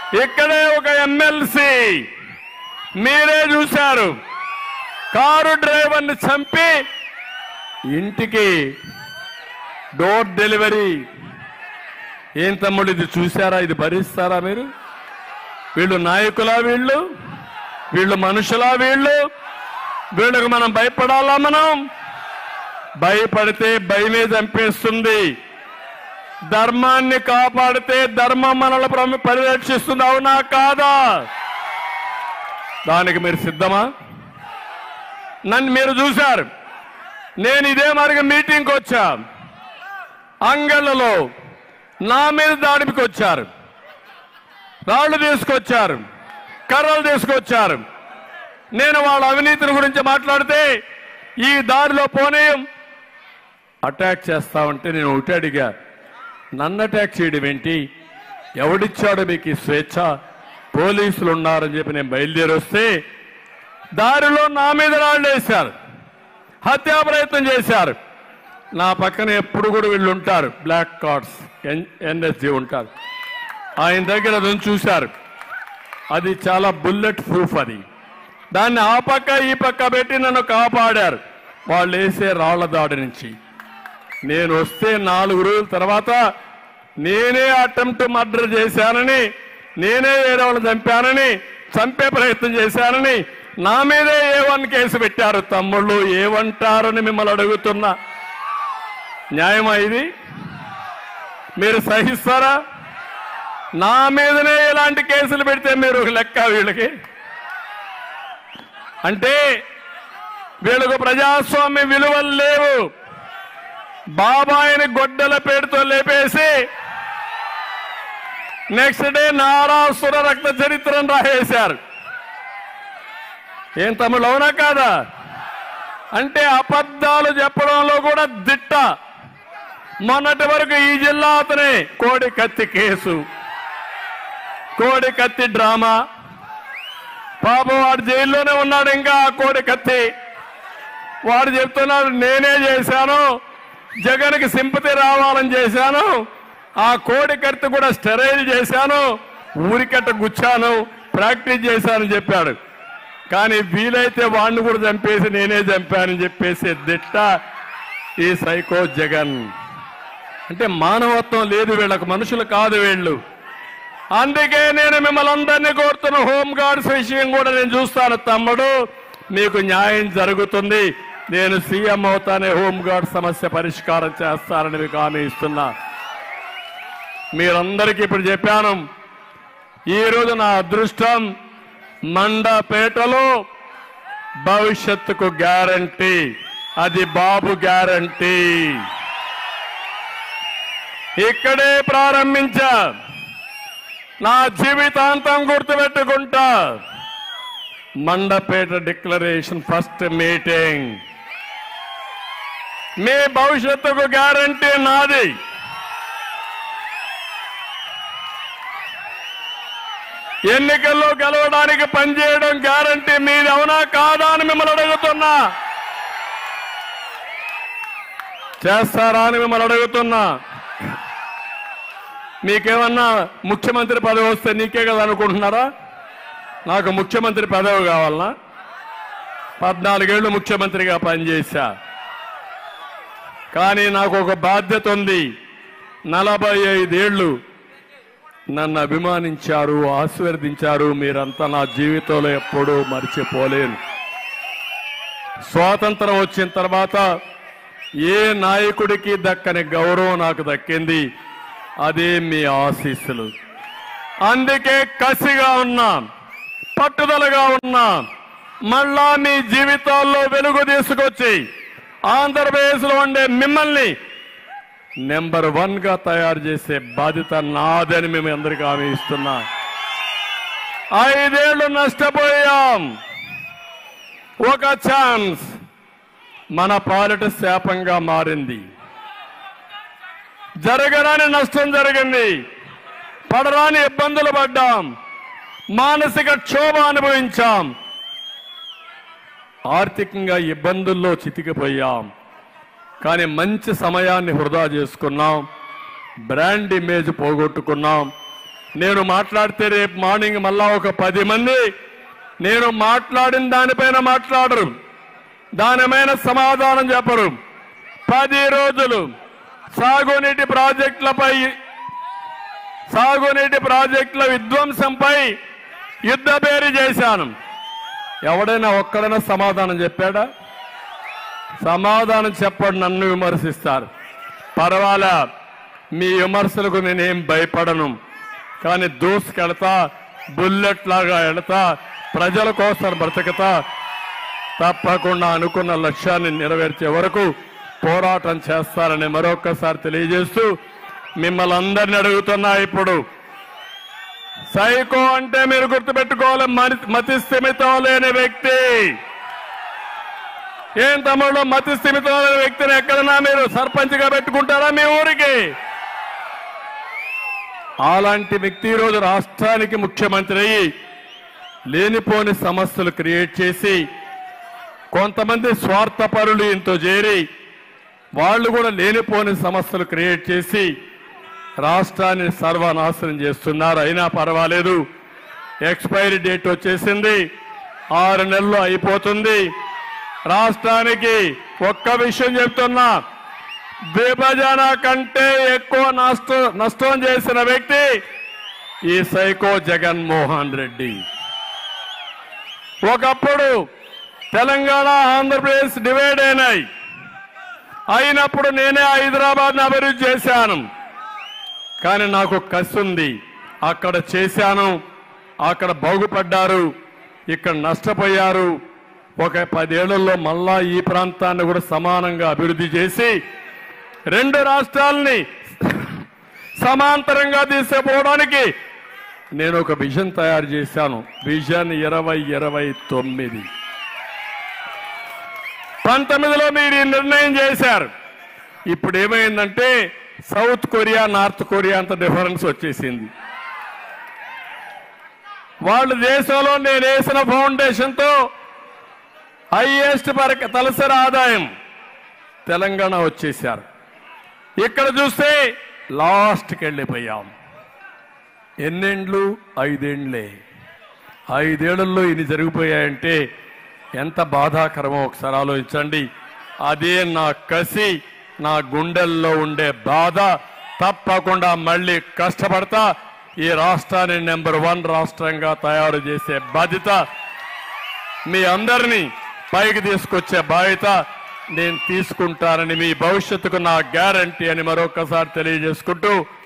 ఇక్కడే ఒక ఎమ్మెల్సీ మీరే చూశారు కారు డ్రైవర్ని చంపి ఇంటికి డోర్ డెలివరీ ఏం తమ్ముడు ఇది చూసారా ఇది భరిస్తారా మీరు వీళ్ళు నాయకులా వీళ్ళు వీళ్ళు మనుషులా వీళ్ళు వీళ్ళకు మనం భయపడాలా మనం భయపడితే భయమే చంపేస్తుంది ధర్మాన్ని కాపాడితే ధర్మం మనల్ని ప్రమ- పరిరక్షిస్తుంది అవునా కాదా దానికి మీరు సిద్ధమా నన్ను మీరు చూశారు నేను ఇదే మరిగా మీటింగ్కి వచ్చా అంగళ్ళలో నా మీద దాడికి వచ్చారు రాళ్లు తీసుకొచ్చారు కర్రలు తీసుకొచ్చారు నేను వాళ్ళ అవినీతిని గురించి మాట్లాడితే ఈ దారిలో పోనీయం అటాక్ చేస్తామంటే నేను ఒకటి అడిగా నన్ను అటాక్ చేయడం ఏంటి ఎవడిచ్చాడు మీకు ఈ స్వేచ్ఛ పోలీసులు ఉన్నారని చెప్పి నేను బయలుదేరి వస్తే దారిలో నా మీద రాళ్ళు వేశారు హత్యా ప్రయత్నం చేశారు నా పక్కన ఎప్పుడు కూడా వీళ్ళు ఉంటారు బ్లాక్ కార్డ్స్ ఎన్ఎస్జి ఉంటారు ఆయన దగ్గర అదని చూశారు అది చాలా బుల్లెట్ ప్రూఫ్ అది దాన్ని ఆ పక్క ఈ పక్క పెట్టి నన్ను కాపాడారు వాళ్ళు వేసే రాళ్ల దాడి నుంచి నేను వస్తే నాలుగు రోజుల తర్వాత నేనే అటెంప్ట్ మర్డర్ చేశానని నేనే వేరే వాళ్ళని చంపానని చంపే ప్రయత్నం చేశానని నా మీదే ఏ వన్ కేసు పెట్టారు తమ్ముళ్ళు ఏమంటారని మిమ్మల్ని అడుగుతున్నా న్యాయమా ఇది మీరు సహిస్తారా నా మీదనే ఇలాంటి కేసులు పెడితే మీరు ఒక లెక్క వీళ్ళకి అంటే వీళ్ళకు ప్రజాస్వామ్య విలువలు లేవు బాబాయిని గొడ్డల పేరుతో లేపేసి నెక్స్ట్ డే నారాసుర రక్త చరిత్రను రాసేశారు ఏం తమ్ముడు అవునా కాదా అంటే అబద్ధాలు చెప్పడంలో కూడా దిట్ట మొన్నటి వరకు ఈ జిల్లా అతనే కోడి కత్తి కేసు కోడి కత్తి డ్రామా పాపం వాడు జైల్లోనే ఉన్నాడు ఇంకా ఆ కోడి కత్తి వాడు చెప్తున్నాడు నేనే చేశాను జగన్కి సింపతి రావాలని చేశాను ఆ కోడి కత్తి కూడా స్టెరైల్ చేశాను ఊరికట్ట గుచ్చాను ప్రాక్టీస్ చేశానని చెప్పాడు కానీ వీలైతే వాడిని కూడా చంపేసి నేనే చంపానని చెప్పేసి దిట్ట ఈ సైకో జగన్ అంటే మానవత్వం లేదు వీళ్ళకు మనుషులు కాదు వీళ్ళు అందుకే నేను మిమ్మల్ని అందరినీ కోరుతున్న హోమ్ గార్డ్స్ విషయం కూడా నేను చూస్తాను తమ్ముడు మీకు న్యాయం జరుగుతుంది నేను సీఎం అవుతానే హోమ్ గార్డ్ సమస్య పరిష్కారం చేస్తానని మీకు హామీ ఇస్తున్నా మీరందరికీ ఇప్పుడు చెప్పాను ఈ రోజు నా అదృష్టం మండపేటలో భవిష్యత్తుకు గ్యారంటీ అది బాబు గ్యారంటీ ఇక్కడే ప్రారంభించా నా జీవితాంతం గుర్తుపెట్టుకుంటా మండపేట డిక్లరేషన్ ఫస్ట్ మీటింగ్ మీ భవిష్యత్తుకు గ్యారంటీ నాది ఎన్నికల్లో గెలవడానికి పనిచేయడం గ్యారంటీ మీది అవునా కాదా అని మిమ్మల్ని అడుగుతున్నా చేస్తారా అని మిమ్మల్ని అడుగుతున్నా మీకేమన్నా ముఖ్యమంత్రి పదవి వస్తే నీకే కదా అనుకుంటున్నారా నాకు ముఖ్యమంత్రి పదవి కావాలనా పద్నాలుగేళ్లు ముఖ్యమంత్రిగా పనిచేశా కానీ నాకు ఒక బాధ్యత ఉంది నలభై ఐదేళ్లు నన్ను అభిమానించారు ఆశీర్వదించారు మీరంతా నా జీవితంలో ఎప్పుడూ మర్చిపోలేను స్వాతంత్రం వచ్చిన తర్వాత ఏ నాయకుడికి దక్కని గౌరవం నాకు దక్కింది అదే మీ ఆశీస్సులు అందుకే కసిగా ఉన్నాం పట్టుదలగా ఉన్నాం మళ్ళా మీ జీవితాల్లో వెలుగు తీసుకొచ్చి ఆంధ్రప్రదేశ్ లో ఉండే మిమ్మల్ని నెంబర్ వన్ గా తయారు చేసే బాధ్యత నాదని మేము అందరికీ హామీ ఇస్తున్నా ఐదేళ్లు నష్టపోయాం ఒక ఛాన్స్ మన పాలిట శాపంగా మారింది జరగరాని నష్టం జరిగింది పడరాని ఇబ్బందులు పడ్డాం మానసిక క్షోభ అనుభవించాం ఆర్థికంగా ఇబ్బందుల్లో చితికిపోయాం కానీ మంచి సమయాన్ని వృధా చేసుకున్నాం బ్రాండ్ ఇమేజ్ పోగొట్టుకున్నాం నేను మాట్లాడితే రేపు మార్నింగ్ మళ్ళా ఒక పది మంది నేను మాట్లాడిన దానిపైన మాట్లాడరు దానిపైన సమాధానం చెప్పరు పది రోజులు సాగునీటి ప్రాజెక్టులపై సాగునీటి ప్రాజెక్టుల విధ్వంసంపై యుద్ధ పేరు చేశాను ఎవడైనా ఒక్కడైనా సమాధానం చెప్పాడా సమాధానం చెప్పండి నన్ను విమర్శిస్తారు పర్వాలా మీ విమర్శలకు నేనేం భయపడను కానీ దూసుకెళ్తా బుల్లెట్ లాగా వెళతా ప్రజల కోసం బ్రతకతా తప్పకుండా అనుకున్న లక్ష్యాన్ని నెరవేర్చే వరకు పోరాటం చేస్తారని మరొక్కసారి తెలియజేస్తూ మిమ్మల్ని అందరిని అడుగుతున్నా ఇప్పుడు సైకో అంటే మీరు గుర్తుపెట్టుకోవాలి మరి- మతి స్థిమితం లేని వ్యక్తి ఏం తమ్ముడు మతి స్థిమితం లేని వ్యక్తిని ఎక్కడన్నా మీరు సర్పంచ్గా పెట్టుకుంటారా మీ ఊరికి అలాంటి వ్యక్తి ఈరోజు రాష్ట్రానికి ముఖ్యమంత్రి అయ్యి లేనిపోని సమస్యలు క్రియేట్ చేసి కొంతమంది స్వార్థపరులు ఇంతో చేరి వాళ్ళు కూడా లేనిపోని సమస్యలు క్రియేట్ చేసి రాష్ట్రాన్ని సర్వనాశనం చేస్తున్నారు అయినా పర్వాలేదు ఎక్స్పైరీ డేట్ వచ్చేసింది ఆరు నెలలు అయిపోతుంది రాష్ట్రానికి ఒక్క విషయం చెప్తున్నా విభజన కంటే ఎక్కువ నష్ట నష్టం చేసిన వ్యక్తి ఈ సైకో జగన్మోహన్ రెడ్డి ఒకప్పుడు తెలంగాణ ఆంధ్రప్రదేశ్ డివైడ్ అయినాయి అయినప్పుడు నేనే హైదరాబాద్ని అభివృద్ధి చేశాను కానీ నాకు కసి ఉంది అక్కడ చేశాను అక్కడ బాగుపడ్డారు ఇక్కడ నష్టపోయారు ఒక పదేళ్లలో మళ్ళా ఈ ప్రాంతాన్ని కూడా సమానంగా అభివృద్ధి చేసి రెండు రాష్ట్రాలని సమాంతరంగా తీసుకుపోవడానికి నేను ఒక విజన్ తయారు చేశాను విజన్ ఇరవై ఇరవై తొమ్మిది పంతొమ్మిదిలో మీరు ఈ నిర్ణయం చేశారు ఇప్పుడు ఏమైందంటే సౌత్ కొరియా నార్త్ కొరియా అంత డిఫరెన్స్ వచ్చేసింది వాళ్ళ దేశంలో నేను వేసిన ఫౌండేషన్తో హైయెస్ట్ పరక తలసరి ఆదాయం తెలంగాణ వచ్చేసారు ఇక్కడ చూస్తే లాస్ట్కి వెళ్ళిపోయాం ఎన్నేండ్లు ఐదేండ్లే ఐదేళ్లలో ఇన్ని జరిగిపోయాయంటే ఎంత బాధాకరమో ఒకసారి ఆలోచించండి అదే నా కసి నా గుండెల్లో ఉండే బాధ తప్పకుండా మళ్ళీ కష్టపడతా ఈ రాష్ట్రాన్ని నెంబర్ వన్ రాష్ట్రంగా తయారు చేసే బాధ్యత మీ అందరినీ పైకి తీసుకొచ్చే బాధ్యత నేను తీసుకుంటానని మీ భవిష్యత్తుకు నా గ్యారంటీ అని మరొకసారి తెలియజేసుకుంటూ